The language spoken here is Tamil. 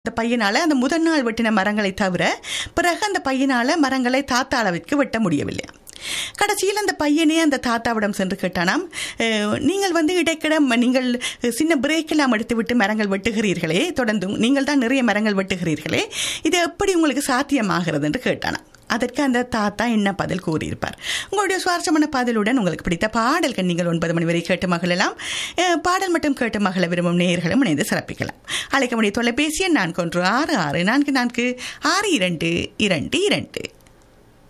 அந்த பையனால அந்த முதல் நாள் வெட்டின மரங்களை தவிர பிறகு அந்த பையனால மரங்களை தாத்தா அளவிற்கு வெட்ட முடியவில்லை கடைசியில் அந்த பையனே அந்த தாத்தாவிடம் சென்று கேட்டானாம் "அஹ், நீங்கள் வந்து இடைக்கிட ம- நீங்கள் சின்ன பிரேக் எல்லாம் எடுத்து விட்டு மரங்கள் வெட்டுகிறீர்களே தொடர்ந்து நீங்கள் தான் நிறைய மரங்கள் வெட்டுகிறீர்களே இது எப்படி உங்களுக்கு சாத்தியமாகிறது என்று கேட்டானாம் அதற்கு அந்த தாத்தா என்ன பதில் கூறியிருப்பார் உங்களுடைய சுவாரஸ்யமான பதிலுடன் உங்களுக்கு பிடித்த பாடல்கள் நீங்கள் ஒன்பது மணி வரை கேட்டு மகிழலாம் அஹ், பாடல் மட்டும் கேட்டு மகள விரும்பும் நேயர்களும் இணைந்து சிறப்பிக்கலாம் அழைக்க முடிய தொலைபேசி எண் நான்கு ஒன்று ஆறு ஆறு நான்கு நான்கு ஆறு இரண்டு இரண்டு இரண்டு